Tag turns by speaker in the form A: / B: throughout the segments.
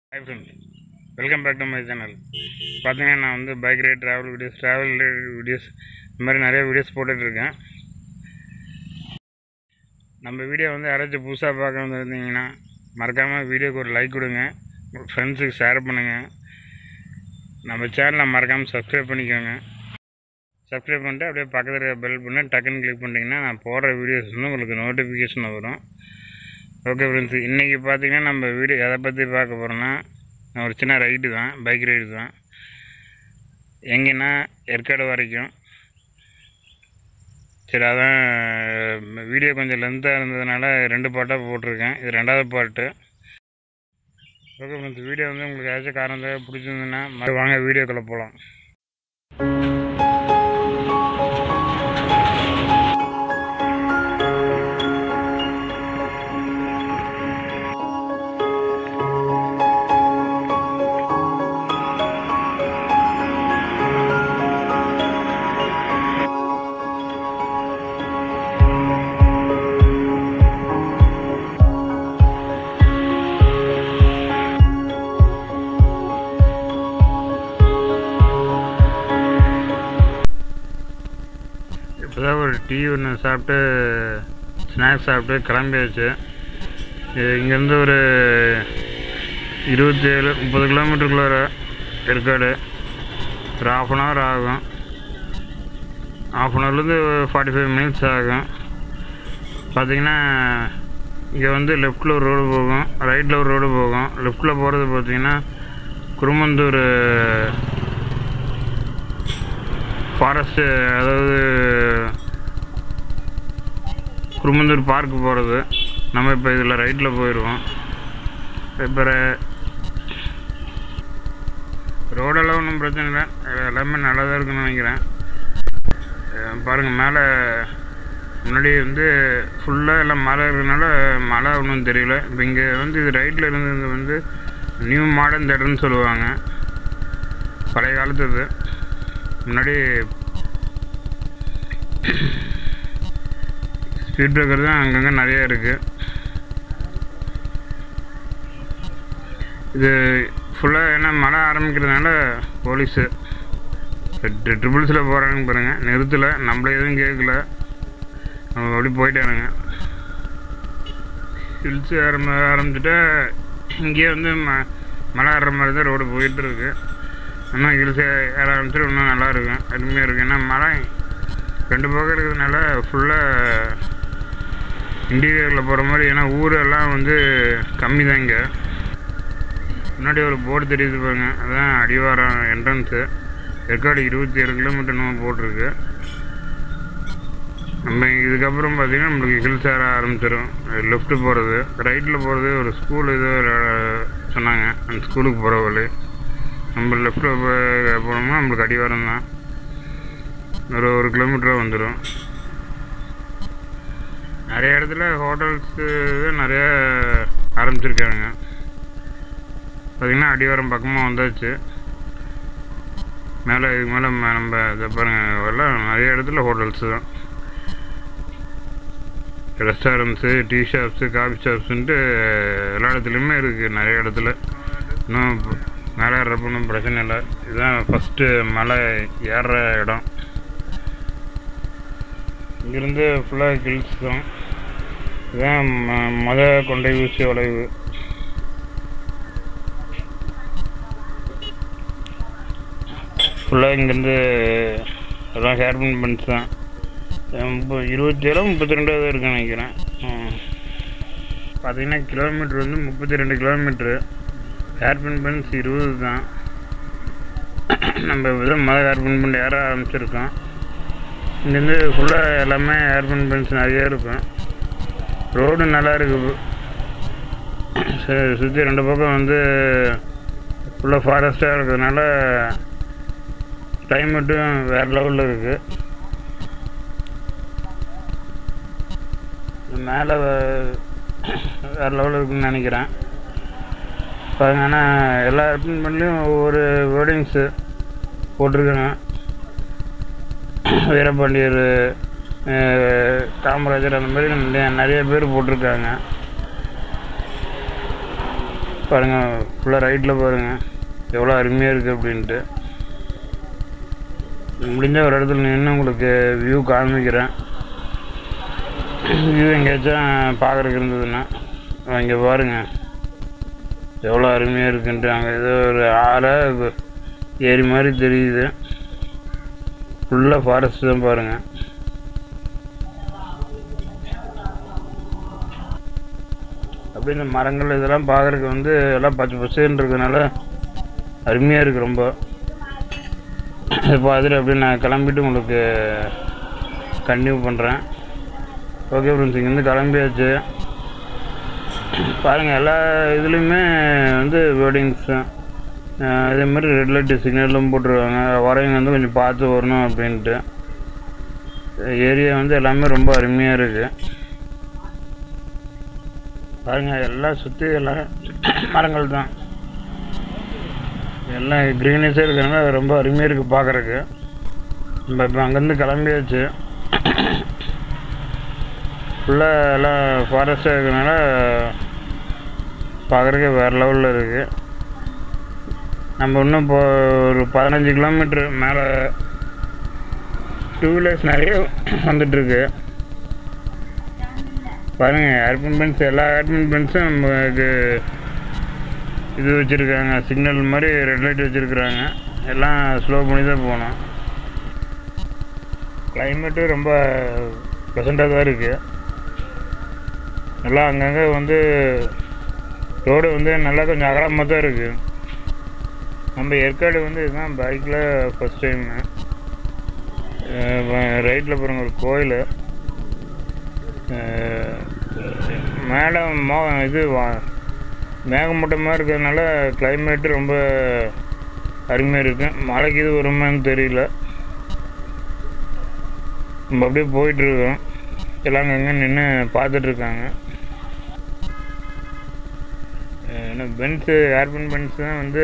A: hi friends welcome back to my channel பார்த்தீங்கன்னா நான் வந்து bike ride travel videos travel videos இந்த மாதிரி நிறைய வீடியோஸ் போட்டுட்ருக்கேன் நம்ம வீடியோ வந்து யாராச்சும் புதுசாக பார்க்க வந்துருந்தீங்கன்னா மறக்காமல் வீடியோக்கு ஒரு லைக் கொடுங்க ஃப்ரெண்ட்ஸுக்கு ஷேர் பண்ணுங்கள் நம்ம சேனலை மறக்காமல் சப்ஸ்கிரைப் பண்ணிக்கோங்க சப்ஸ்கிரைப் பண்ணிட்டு அப்படியே பக்கத்தில் பெல் பண்ணி டக்குன்னு கிளிக் பண்ணிட்டீங்கன்னா நான் போடுற வீடியோஸ் வந்து உங்களுக்கு நோட்டிஃபிகேஷன் வரும் ஓகே ஃப்ரெண்ட்ஸ் இன்றைக்கி பார்த்தீங்கன்னா நம்ம வீடியோ எதை பற்றி பார்க்க போகிறோன்னா ஒரு சின்ன ரைடு தான் பைக் ரைடு தான் எங்கேன்னா ஏற்காடு வரைக்கும் சரி அதான் வீடியோ கொஞ்சம் லென்த்தாக இருந்ததுனால ரெண்டு பாட்டாக போட்டிருக்கேன் இது ரெண்டாவது பாட்டு ஓகே ஃப்ரெண்ட்ஸ் வீடியோ வந்து உங்களுக்கு ஏதாச்சும் காரணம் தேவை பிடிச்சிருந்ததுன்னா மறு வாங்க வீடியோக்குள்ளே போகலாம் இப்போதான் ஒரு டீ ஒன்று சாப்பிட்டு ஸ்நாக்ஸ் சாப்பிட்டு கிளம்பியாச்சு இது இங்கேருந்து ஒரு இருபத்தி ஏழு முப்பது கிலோமீட்டருக்குள்ளே ஏற்காடு ஒரு ஆஃப் அன் ஹவர் ஆகும் ஆஃப் அன் ஹவர்லேருந்து ஃபார்ட்டி ஃபைவ் மினிட்ஸ் ஆகும் பார்த்தீங்கன்னா இங்கே வந்து லெஃப்ட்டில் ஒரு ரோடு போகும் ரைட்டில் ஒரு ரோடு போகும் லெஃப்ட்டில் போகிறது பார்த்தீங்கன்னா குருமந்தூர் ஃபாரஸ்ட்டு அதாவது குருமந்தூர் பார்க்கு போகிறது நம்ம இப்போ இதில் ரைட்டில் போயிடுவோம் இப்போ ரோடெல்லாம் ஒன்றும் பிரச்சனை இல்லை எல்லாமே நல்லா தான் இருக்குன்னு நினைக்கிறேன் பாருங்கள் மேலே முன்னாடி வந்து ஃபுல்லாக எல்லாம் மழை இருக்கிறதுனால மழை ஒன்றும் தெரியல இப்போ இங்கே வந்து இது ரைட்டில் இருந்தது வந்து நியூ மாடர்ன் தேட்டர்னு சொல்லுவாங்க பழைய காலத்து இது முன்னாடி ஸ்பீட் பிரேக்கர் தான் அங்கங்கே நிறைய இருக்குது இது ஃபுல்லாக ஏன்னா மழை ஆரம்பிக்கிறதுனால போலீஸு ட்ரிபிள்ஸில் போகிறாங்க பாருங்கள் நிறுத்தலை நம்மள எதுவும் கேட்கல நம்ம அப்படி போயிட்டானுங்க ஹில்ஸ் ஆரம்ப ஆரம்பிச்சுட்டா இங்கேயே வந்து ம மழை ஆடுற மாதிரி தான் ரோடு போயிட்டுருக்கு இன்னும் ஹில்ஸ் ஏற ஆரம்பிச்சுட்டு இன்னும் நல்லா இருக்கும் அருமையாக இருக்கும் ஏன்னா மழை ரெண்டு பக்கம் இருக்கிறதுனால ஃபுல்லாக இன்டீரியரில் போகிற மாதிரி ஏன்னா ஊரெல்லாம் வந்து கம்மி தான் இங்கே முன்னாடி ஒரு போர்டு தெரியுது பாருங்க அதான் அடிவாரம் என்ட்ரன்ஸு ஏற்காடு இருபத்தி ஏழு கிலோமீட்டர் நம்ம போட்டிருக்கு நம்ம இதுக்கப்புறம் பார்த்திங்கன்னா நம்மளுக்கு ஹில்ஸ் ஏற ஆரம்பிச்சிடும் லெஃப்ட்டு போகிறது ரைட்டில் போகிறது ஒரு ஸ்கூல் ஏதோ சொன்னாங்க அந்த ஸ்கூலுக்கு போகிற வழி நம்ம லெஃப்ட்டில் போனோம்னா நம்மளுக்கு அடிவாரம் தான் ஒரு ஒரு கிலோமீட்டராக வந்துடும் நிறைய இடத்துல ஹோட்டல்ஸு நிறைய ஆரம்பிச்சிருக்காங்க பார்த்திங்கன்னா அடிவாரம் பக்கமாக வந்தாச்சு மேலே இதுக்கு மேலே நம்ம இதை பாருங்கள் எல்லாம் நிறைய இடத்துல ஹோட்டல்ஸு தான் ரெஸ்டாரண்ட்ஸு டீ ஷாப்ஸு காஃபி ஷாப்ஸுன்ட்டு எல்லா இடத்துலையுமே இருக்குது நிறைய இடத்துல இன்னும் மேலே ஏறப்ப ஒன்றும் பிரச்சனை இல்லை இதுதான் ஃபஸ்ட்டு மலை ஏறுற இடம் இங்கேருந்து ஃபுல்லாக ஹில்ஸ் தான் இதுதான் ம மொத கொண்டை ஊசி வளைவு ஃபுல்லாக இங்கேருந்து எல்லாம் ஹேர்பின் பன்ஸ் தான் முப்பது இருபத்தி ஏழு முப்பத்தி ரெண்டாவது இருக்குன்னு நினைக்கிறேன் பார்த்தீங்கன்னா கிலோமீட்ரு வந்து முப்பத்தி ரெண்டு கிலோமீட்ரு ஹேர்பின் பன்ஸ் இருபது தான் நம்ம இதில் மொதல் ஹேர்பின் பண்ட் ஏற ஆரம்பிச்சிருக்கோம் இங்கேருந்து ஃபுல்லாக எல்லாமே ஹேர்பின் பன்ஸ் நிறைய இருக்கும் ரோடு நல்லா இருக்குது சுற்றி ரெண்டு பக்கம் வந்து ஃபுல்லாக ஃபாரஸ்ட்டாக இருக்கிறதுனால கிளைமேட்டும் வேறு லெவலில் இருக்குது மேலே வேறு லெவலில் இருக்குன்னு நினைக்கிறேன் பாருங்க ஆனால் எல்லா அப்பார்ட்மெண்ட்லேயும் ஒவ்வொரு வேர்டிங்ஸு போட்டிருக்காங்க வீரபாண்டியர் காமராஜர் அந்த மாதிரி நிறைய- நிறைய பேர் போட்டிருக்காங்க பாருங்கள் ஃபுல்லாக ரைட்டில் பாருங்கள் எவ்வளோ அருமையாக இருக்குது அப்படின்ட்டு முடிஞ்ச ஒரு இடத்துல நின்று உங்களுக்கு வியூ காமிக்கிறேன் வியூ எங்கேயாச்சும் பார்க்குறதுக்கு இருந்ததுன்னா இங்கே பாருங்கள் எவ்வளோ அருமையாக இருக்குன்ட்டு அங்கே ஏதோ ஒரு ஆறை ஏரி மாதிரி தெரியுது ஃபுல்லாக ஃபாரஸ்ட் தான் பாருங்கள் அப்படியே இந்த மரங்கள் இதெல்லாம் பார்க்குறதுக்கு வந்து எல்லாம் பச்சை பசேன்னு இருக்கிறதுனால அருமையாக இருக்குது ரொம்ப இதை பார்த்துட்டு அப்படியே நான் கிளம்பிட்டு உங்களுக்கு கண்டினியூ பண்ணுறேன் ஓகே ஃப்ரெண்ட்ஸ் இங்கேருந்து கிளம்பியாச்சு பாருங்கள் எல்லா இதுலேயுமே வந்து வேர்டிங்ஸ் இதே மாதிரி ரெட் லைட் சிக்னலும் போட்டுருக்காங்க வரவங்க வந்து கொஞ்சம் பார்த்து வரணும் அப்படின்ட்டு ஏரியா வந்து எல்லாமே ரொம்ப அருமையாக இருக்குது பாருங்கள் எல்லாம் சுற்றி எல்லாம் மரங்கள் தான் எல்லாம் க்ரீனஸாக இருக்கிறனால ரொம்ப அருமையாக இருக்குது பார்க்குறக்கு நம்ம இப்போ அங்கேருந்து கிளம்பியாச்சு ஃபுல்லாக எல்லாம் ஃபாரஸ்ட்டாக இருக்கிறனால பார்க்குறக்கே வேறு லெவலில் இருக்குது நம்ம இன்னும் இப்போ ஒரு பதினஞ்சு கிலோமீட்ரு மேலே டூ வீலர்ஸ் நிறைய வந்துட்டுருக்கு பாருங்கள் ஏர்பின் பென்ஸ் எல்லா ஏர்பின் பென்ஸும் நமக்கு இது வச்சுருக்காங்க சிக்னல் மாதிரி ரெட் லைட் வச்சுருக்குறாங்க எல்லாம் ஸ்லோ பண்ணி தான் போகணும் கிளைமேட்டும் ரொம்ப ப்ளசண்ட்டாக தான் இருக்குது நல்லா அங்கங்கே வந்து ரோடு வந்து நல்லா கொஞ்சம் அகலமாக தான் இருக்குது நம்ம ஏற்காடு வந்து இதுதான் பைக்கில் ஃபஸ்ட் டைமு ரைட்டில் பாருங்கள் ஒரு கோயில் மேலே மோ இது வா- மேகமூட்டமாக இருக்கிறதுனால கிளைமேட்டு ரொம்ப அருமையாக இருக்குது மழைக்கு இது வருமான்னு தெரியல நம்ம அப்படியே போயிட்டுருக்கோம் எல்லாம் அங்கங்கே நின்று பார்த்துட்ருக்காங்க ஏன்னா பென்ஸு ஏர்பன் பென்ஸ் தான் வந்து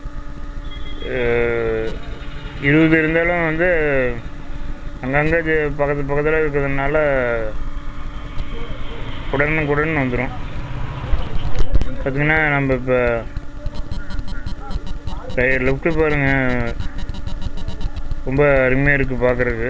A: அஹ், இருபது இருந்தாலும் வந்து அங்கங்கே இது பக்கத்து பக்கத்தில் இருக்கிறதுனால உடனுக்குடன் வந்துடும் பார்த்திங்கன்னா நம்ம இப்போ லெஃப்ட்டு பாருங்கள் ரொம்ப அருமையாக இருக்குது பார்க்குறதுக்கு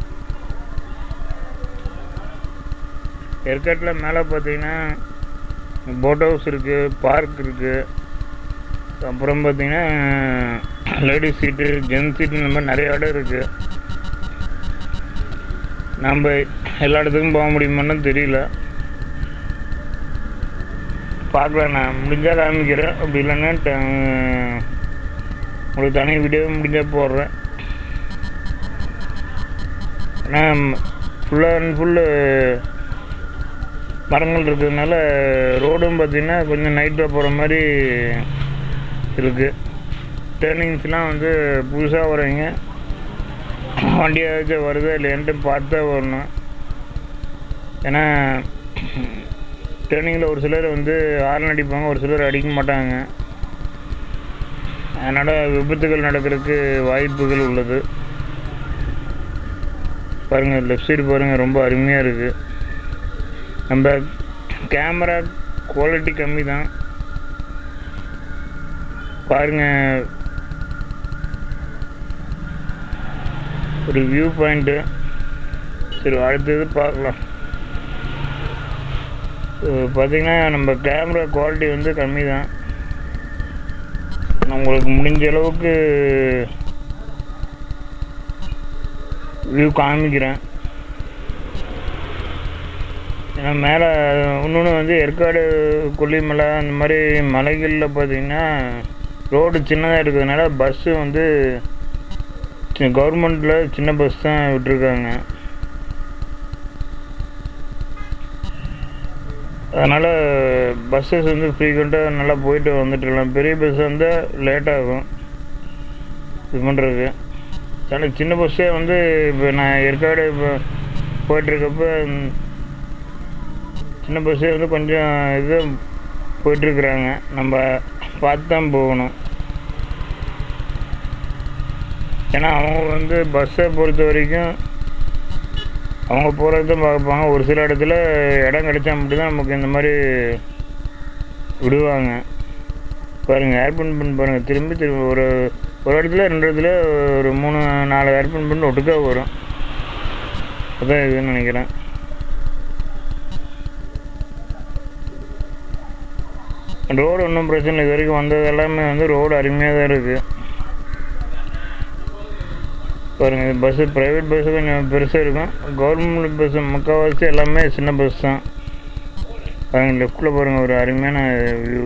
A: ஏற்காட்டில் மேலே பார்த்தீங்கன்னா போட் ஹவுஸ் இருக்குது பார்க் இருக்குது அப்புறம் பார்த்தீங்கன்னா லேடிஸ் சீட்டு ஜென்ஸ் சீட்டு இந்த மாதிரி நிறைய இடம் இருக்குது நம்ம எல்லா இடத்துக்கும் போக முடியுமான்னு தெரியல பார்க்கலாம் நான் முடிஞ்சால் காமிக்கிறேன் அப்படி இல்லைன்னா ட- உங்களுக்கு தனி வீடியோ முடிஞ்சால் போடுறேன் ஏன்னா ஃபுல்லாக அண்ட் ஃபுல்லு மரங்கள் இருக்கிறதுனால ரோடும் பார்த்திங்கன்னா கொஞ்சம் நைட்டில் போகிற மாதிரி இருக்குது டேர்னிங்ஸ்லாம் வந்து புதுசாக வரீங்க வண்டி ஏதாச்சும் வருதா இல்லையான்ட்டு பார்த்து தான் வரணும் ஏன்னா டேர்னிங்கில் ஒரு சிலர் வந்து ஹார்ன் அடிப்பாங்க ஒரு சிலர் அடிக்க மாட்டாங்க அதனால் விபத்துகள் நடக்கிறதுக்கு வாய்ப்புகள் உள்ளது பாருங்கள் லெஃப்ட் சைடு பாருங்கள் ரொம்ப அருமையாக இருக்குது நம்ம கேமரா குவாலிட்டி கம்மி தான் பாருங்க ஒரு வியூ பாயிண்ட்டு சரி அடுத்தது பார்க்கலாம் அஹ் பார்த்தீங்கன்னா நம்ம கேமரா குவாலிட்டி வந்து கம்மி தான் நான் உங்களுக்கு முடிஞ்ச அளவுக்கு வியூ காமிக்கிறேன் ஏன்னா மேலே இன்னொன்று வந்து ஏற்காடு கொல்லிமலை அந்த மாதிரி மலைகளில் பார்த்தீங்கன்னா ரோடு சின்னதாக இருக்கிறதுனால பஸ்ஸு வந்து கவர்மெண்ட்டில் சின்ன பஸ் தான் விட்டுருக்காங்க அதனால் பஸ்ஸஸ் வந்து ஃப்ரீக்வெண்ட்டாக நல்லா போயிட்டு வந்துட்டு இருக்கலாம் பெரிய பஸ் வந்தால் லேட் ஆகும் இது பண்ணுறதுக்கு அதனால் சின்ன பஸ்ஸே வந்து இப்போ நான் ஏற்காடு இப்போ போயிட்டுருக்கப்ப சின்ன பஸ்ஸே வந்து கொஞ்சம் இது போயிட்டுருக்குறாங்க நம்ம பார்த்து தான் போகணும் ஏன்னா அவங்க வந்து பஸ்ஸை பொறுத்த வரைக்கும் அவங்க போகிறது தான் பார்ப்பாங்க ஒரு சில இடத்துல இடம் கிடைச்சா மட்டும்தான் நமக்கு இந்த மாதிரி விடுவாங்க பாருங்கள் ஏர்பன் பண்ணி பாருங்கள் திரும்பி திரும்பி ஒரு ஒரு இடத்துல ரெண்டு இடத்துல ஒரு மூணு நாலு ஏர்பன் பண்ணி ஒட்டுக்கா வரும் அதான் இதுன்னு நினைக்கிறேன் ரோடு ஒன்றும் பிரச்சனை இல்லை இது வரைக்கும் வந்தது எல்லாமே வந்து ரோடு அருமையாக தான் இருக்குது பாருங்கள் பஸ்ஸு ப்ரைவேட் பஸ்ஸு கொஞ்சம் பெருசாக இருக்கும் கவர்மெண்ட் பஸ்ஸு முக்கால்வாசி எல்லாமே சின்ன பஸ் தான் பாருங்கள் லெஃப்டில் பாருங்கள் ஒரு அருமையான வியூ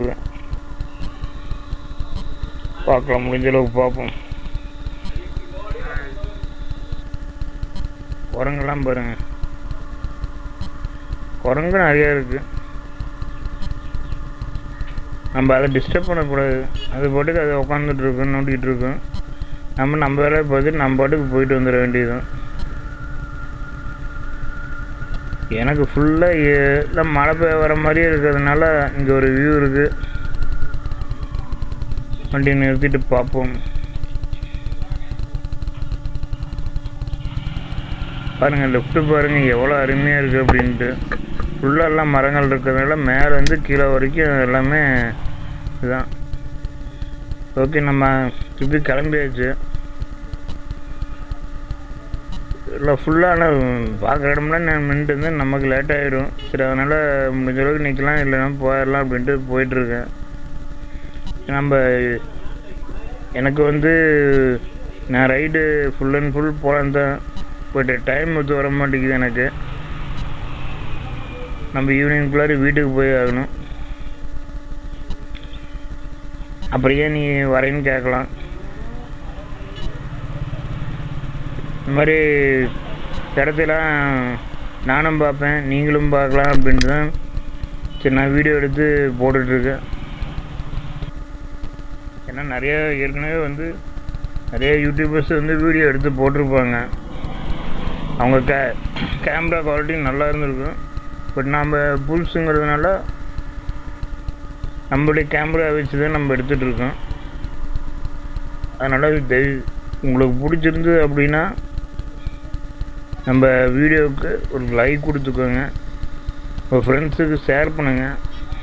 A: பார்க்கலாம் முடிஞ்ச அளவுக்கு பார்ப்போம் குரங்கெல்லாம் பாருங்க குரங்கு நிறையா இருக்குது நம்ம அதை டிஸ்டர்ப் பண்ணக்கூடாது அது பாட்டுக்கு அதை உட்காந்துட்டு இருக்கும் நோண்டிக்கிட்டு இருக்கும் நம்ம நம்ம வேலையை பார்த்துட்டு நம்ம பாட்டுக்கு போயிட்டு வந்துட வேண்டியதுதான் எனக்கு ஃபுல்லாக எல்லாம் மழை பெய்ய வர மாதிரியே இருக்கிறதுனால இங்கே ஒரு வியூ இருக்குது வண்டியை நிறுத்திட்டு பார்ப்போம் பாருங்கள் லெஃப்ட்டு பாருங்கள் எவ்வளோ அருமையாக இருக்குது அப்படின்ட்டு ஃபுல்லாக எல்லாம் மரங்கள் இருக்கிறதுனால மேலே வந்து கீழே வரைக்கும் எல்லாமே இதுதான் ஓகே நம்ம திருப்பி கிளம்பியாச்சு இல்லை ஃபுல்லாக ஆனால் பார்க்குற இடம்லாம் நான் நின்றுட்டு இருந்தேன் நமக்கு லேட் ஆகிடும் சரி அதனால் முடிஞ்ச அளவுக்கு நிற்கலாம் இல்லைன்னா போயிடலாம் அப்படின்ட்டு போயிட்டுருக்கேன் நம்ம எனக்கு வந்து நான் ரைடு ஃபுல் அண்ட் ஃபுல் போகலான் தான் பட் டைம் ஒத்து வர மாட்டேங்குது எனக்கு நம்ம ஈவினிங்குள்ளார வீட்டுக்கு போய் ஆகணும் அப்புறம் ஏன் நீ வரேன்னு கேட்கலாம் இந்த மாதிரி இடத்தெல்லாம் நானும் பார்ப்பேன் நீங்களும் பார்க்கலாம் அப்படின்ட்டு தான் சரி நான் வீடியோ எடுத்து போட்டுட்ருக்கேன் ஏன்னா நிறைய ஏற்கனவே வந்து நிறைய யூடியூபர்ஸ் வந்து வீடியோ எடுத்து போட்டிருப்பாங்க அவங்க கே கேமரா குவாலிட்டி நல்லா இருந்திருக்கும் பட் நாம் புதுசுங்கிறதுனால நம்மளுடைய கேமரா வச்சு தான் நம்ம எடுத்துகிட்டு இருக்கோம் அதனால் தெய் உங்களுக்கு பிடிச்சிருந்தது அப்படின்னா நம்ம வீடியோவுக்கு ஒரு லைக் கொடுத்துக்கோங்க உங்கள் ஃப்ரெண்ட்ஸுக்கு ஷேர் பண்ணுங்கள்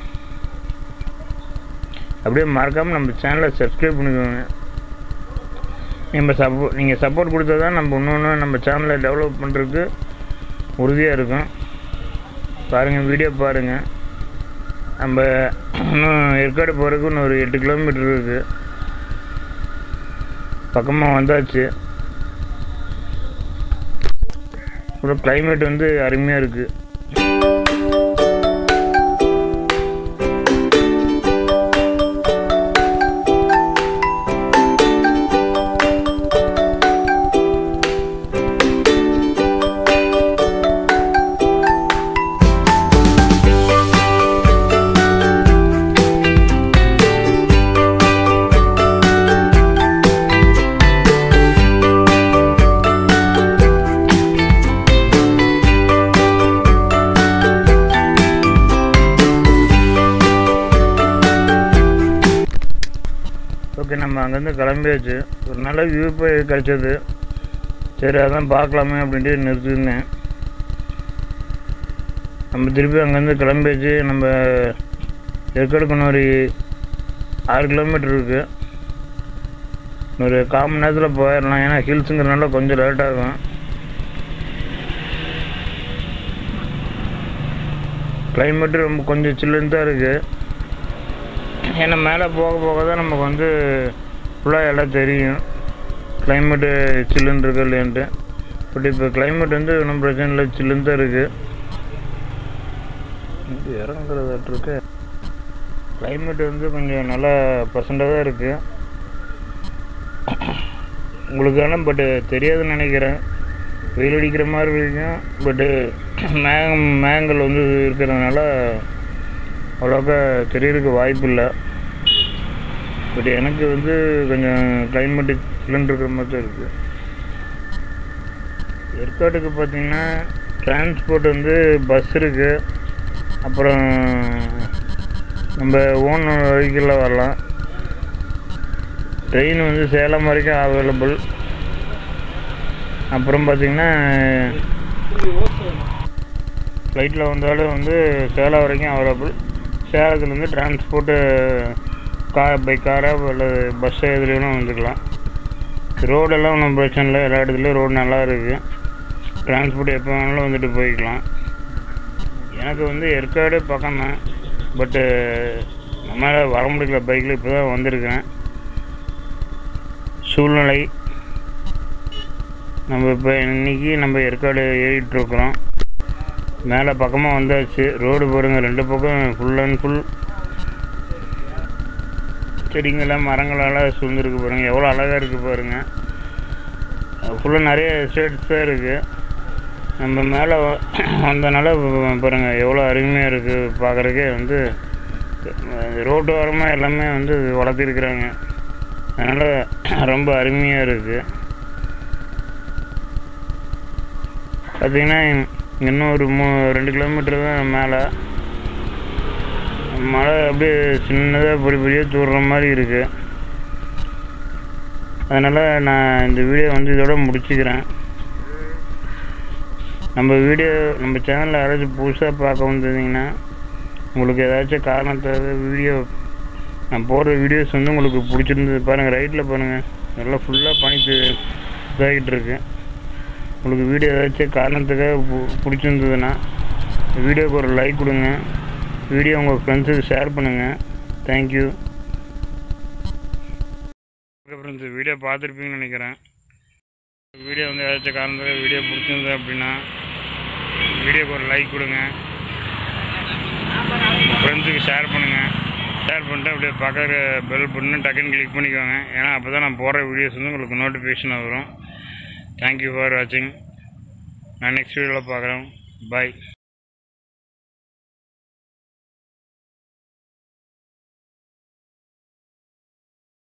A: அப்படியே மறக்காமல் நம்ம சேனலை சப்ஸ்கிரைப் பண்ணிக்கோங்க நம்ம சப்போ நீங்கள் சப்போர்ட் கொடுத்தா தான் நம்ம இன்னொன்று நம்ம சேனலை டெவலப் பண்ணுறதுக்கு உறுதியாக இருக்கும் பாருங்கள் வீடியோ பாருங்கள் நம்ம இன்னும் ஏற்காடு போகிறதுக்கு இன்னும் ஒரு எட்டு கிலோமீட்டர் இருக்குது பக்கமாக வந்தாச்சு அப்புறம் கிளைமேட் வந்து அருமையாக இருக்குது ஓகே நம்ம அங்கேருந்து கிளம்பியாச்சு ஒரு நல்ல வியூ போய் கிடச்சது சரி அதான் பார்க்கலாமே அப்படின்ட்டு நிறுத்திருந்தேன் நம்ம திருப்பி அங்கேருந்து கிளம்பியாச்சு நம்ம ஏற்காடுக்கு இன்னொரு ஆறு கிலோமீட்டர் இருக்குது ஒரு கால் மணி நேரத்தில் போயிடலாம் ஏன்னா ஹில்ஸுங்கிறனால கொஞ்சம் லேட் ஆகும் கிளைமேட்டு ரொம்ப கொஞ்சம் சில்லுன்னு தான் இருக்குது ஏன்னா மேலே போக போக தான் நமக்கு வந்து ஃபுல்லாக இடம் தெரியும் கிளைமேட்டு சில்லுன்னு இருக்கு இல்லைன்ட்டு பட் இப்போ கிளைமேட் வந்து ஒன்றும் பிரச்சனை இல்லை சில்லுன்னு தான் இருக்குது இது இறங்குறதாட்டு இருக்கு கிளைமேட் வந்து கொஞ்சம் நல்லா பர்சண்டாக தான் இருக்குது உங்களுக்கு ஆனால் பட்டு தெரியாதுன்னு நினைக்கிறேன் வெயில் அடிக்கிற மாதிரி இருக்கும் பட்டு மேகம் மேகங்கள் வந்து இருக்கிறதுனால அவ்வளோக்கா தெரியறதுக்கு வாய்ப்பு இல்லை பட் எனக்கு வந்து கொஞ்சம் கிளைமேட்டு சில்லுன்னு இருக்கிற மாதிரி தான் இருக்குது ஏற்காட்டுக்கு பார்த்தீங்கன்னா டிரான்ஸ்போர்ட் வந்து பஸ் இருக்குது அப்புறம் நம்ம ஓன் வெஹிக்கிளில் வரலாம் ட்ரெயின் வந்து சேலம் வரைக்கும் அவைலபிள் அப்புறம் பார்த்திங்கன்னா ஃப்ளைட்டில் வந்தாலும் வந்து சேலம் வரைக்கும் அவைலபிள் சேலத்துலேருந்து டிரான்ஸ்போர்ட்டு கார் பை காராக அல்லது பஸ்ஸோ எதுல வேணால் வந்துக்கலாம் ரோடெல்லாம் ஒன்றும் பிரச்சனை இல்லை எல்லா இடத்துலையும் ரோடு நல்லா இருக்குது டிரான்ஸ்போர்ட் எப்போ வேணாலும் வந்துட்டு போய்க்கலாம் எனக்கு வந்து ஏற்காடு பக்கம் தான் பட்டு நம்மளால் வர முடியல பைக்கில் இப்போ தான் வந்திருக்கேன் சூழ்நிலை நம்ம இப்போ இன்னைக்கு நம்ம ஏற்காடு ஏறிட்டு இருக்கிறோம் மேலே பக்கமாக வந்தாச்சு ரோடு பாருங்கள் ரெண்டு பக்கம் ஃபுல் அண்ட் ஃபுல் செடிங்கெல்லாம் மரங்களால் சூழ்ந்துருக்கு பாருங்கள் எவ்வளோ அழகாக இருக்குது பாருங்கள் ஃபுல்லாக நிறைய எஸ்டேட்ஸ் தான் இருக்குது நம்ம மேலே வந்தனால பாருங்கள் எவ்வளோ அருமையாக இருக்குது பார்க்குறக்கே வந்து ரோட்டு ஓரமாக எல்லாமே வந்து வளர்த்திருக்கிறாங்க அதனால் ரொம்ப அருமையாக இருக்குது பார்த்திங்கன்னா இன்னும் ஒரு மூ ரெண்டு கிலோமீட்டர் தான் மேலே மழை அப்படியே சின்னதாக பொடி பொடியாக தூடுற மாதிரி இருக்குது அதனால் நான் இந்த வீடியோ வந்து இதோட முடிச்சுக்கிறேன் நம்ம வீடியோ நம்ம சேனலில் யாராச்சும் புதுசாக பார்க்க வந்திருந்தீங்கன்னா உங்களுக்கு ஏதாச்சும் காரணத்தை வீடியோ நான் போடுற வீடியோஸ் வந்து உங்களுக்கு பிடிச்சிருந்தது பாருங்கள் ரைட்டில் பாருங்கள் எல்லாம் ஃபுல்லாக பனி து- இதாகிட்டு இருக்கு உங்களுக்கு வீடியோ ஏதாச்சும் காரணத்துக்காக பு- பிடிச்சிருந்ததுன்னா வீடியோக்கு ஒரு லைக் கொடுங்க வீடியோ உங்கள் ஃப்ரெண்ட்ஸுக்கு ஷேர் பண்ணுங்கள் தேங்க்யூ ஃப்ரெண்ட்ஸ் வீடியோ பார்த்துருப்பீங்கன்னு நினைக்கிறேன் வீடியோ வந்து ஏதாச்சும் காரணத்துக்காக வீடியோ பிடிச்சிருந்தது அப்படின்னா வீடியோக்கு ஒரு லைக் கொடுங்க உங்கள் ஃப்ரெண்ட்ஸுக்கு ஷேர் பண்ணுங்கள் ஷேர் பண்ணிட்டு அப்படியே பக்கத்தில் பெல் பண்ணி டக்குன்னு கிளிக் பண்ணிக்கோங்க ஏன்னா அப்போ தான் நான் போடுற வீடியோஸ் வந்து உங்களுக்கு நோட்டிஃபிகேஷன் வரும் தேங்க்யூ ஃபார் வாட்சிங் நான் நெக்ஸ்ட் வீடியோவில் பார்க்குறேன் பாய்